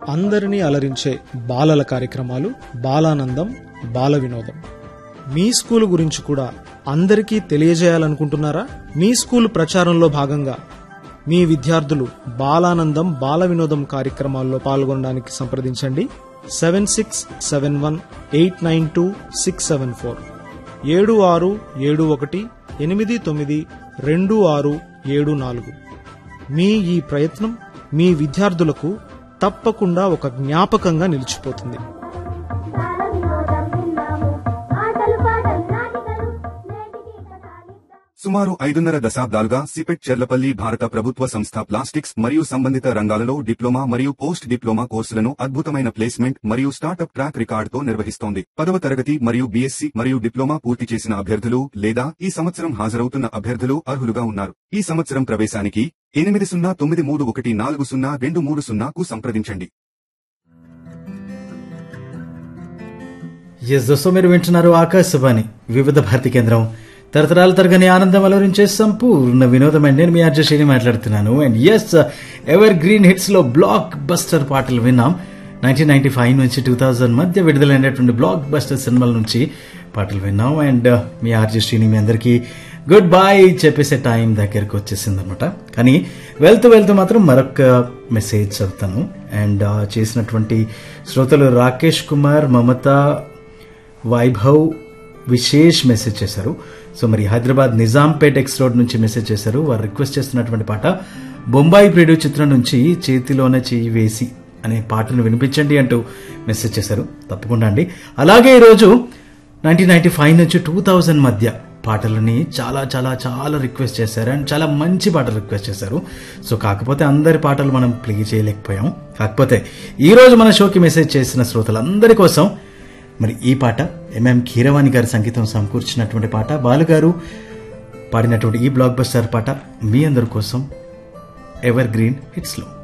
అందరినీ అలరించే బాలల కార్యక్రమాలు బాలానందం బాల వినోదం మీ స్కూల్ గురించి కూడా అందరికీ తెలియజేయాలనుకుంటున్నారా మీ స్కూల్ ప్రచారంలో భాగంగా మీ విద్యార్థులు బాలానందం బాల వినోదం కార్యక్రమాల్లో పాల్గొనడానికి సంప్రదించండి seven six seven one eight nine two six seven four ఏడు ఆరు ఏడు ఒకటి ఎనిమిది తొమ్మిది రెండు ఆరు ఏడు నాలుగు మీ ఈ ప్రయత్నం మీ విద్యార్థులకు తప్పకుండా ఒక జ్ఞాపకంగా నిలిచిపోతుంది బాల వినోదం విన్నాము ఆటలు పాటలు నాటికలు నేటికి కథాలిద్దాం సుమారు ఐదున్నర దశాబ్దాలుగా సిపెట్ చెర్లపల్లి భారత ప్రభుత్వ సంస్థ ప్లాస్టిక్స్ మరియు సంబంధిత రంగాలలో డిప్లొమా మరియు పోస్ట్ డిప్లొమా కోర్సులను అద్భుతమైన ప్లేస్మెంట్ మరియు స్టార్టప్ ట్రాక్ రికార్డుతో నిర్వహిస్తోంది పదవ తరగతి మరియు బీఎస్సీ మరియు డిప్లొమా పూర్తి చేసిన అభ్యర్థులు లేదా ఈ సంవత్సరం హాజరవుతున్న అభ్యర్థులు అర్హులుగా ఉన్నారు ఈ సంవత్సరం ప్రవేశానికి ఎనిమిది సున్నా తొమ్మిది మూడు ఒకటి నాలుగు సున్నా రెండు మూడు సున్నాకు సంప్రదించండి ఎస్ దోస్తో మీరు వింటున్నారు ఆకాశవాణి వివిధ భారతి కేంద్రం తరతరాల తరగని ఆనందం అలరించే సంపూర్ణ వినోదం అండి నేను మీ అర్జశ్రీని మాట్లాడుతున్నాను and as evergreen hits లో బ్లాక్ బస్టర్ పాటలు విన్నాం నైన్టీన్ నైన్టీ ఫైవ్ నుంచి టూ థౌజండ్ మధ్య విడుదలైనటువంటి బ్లాక్ బస్టర్ సినిమాల నుంచి పాటలు విన్నాం అండ్ మీ ఆర్జశ్రీని మీ అందరికీ గుడ్ బాయ్ చెప్పేసే టైం దగ్గరకు వచ్చేసింది అనమాట కానీ వెళ్తూ వెళ్తూ మాత్రం మరొక మెసేజ్ చదువుతాను అండ్ చేసినటువంటి శ్రోతలు రాకేష్ కుమార్ మమత వైభవ్ విశేష్ మెసేజ్ చేశారు సో మరి హైదరాబాద్ నిజాంపేట్ ఎక్స్ రోడ్ నుంచి మెసేజ్ చేశారు వారు రిక్వెస్ట్ చేస్తున్నటువంటి పాట బొంబాయి ప్రియుడు చిత్రం నుంచి చేతిలోనే చేయి వేసి అనే పాటను వినిపించండి అంటూ మెసేజ్ చేశారు తప్పకుండా అండి అలాగే ఈరోజు నైన్టీన్ నైన్టీ ఫైవ్ నుంచి టూ థౌజండ్ మధ్య పాటలని చాలా చాలా చాలా రిక్వెస్ట్ చేశారు అండ్ చాలా మంచి పాటలు రిక్వెస్ట్ చేశారు సో కాకపోతే అందరి పాటలు మనం ప్లే చేయలేకపోయాం కాకపోతే ఈ రోజు మన షోకి మెసేజ్ చేసిన శ్రోతలందరి కోసం మరి ఈ పాట ఎంఎం కీరవాణి గారి సంగీతం సమకూర్చినటువంటి పాట బాలుగారు పాడినటువంటి ఈ బ్లాక్ బస్టర్ పాట మీ అందరి కోసం ఎవర్ గ్రీన్ హిట్స్లో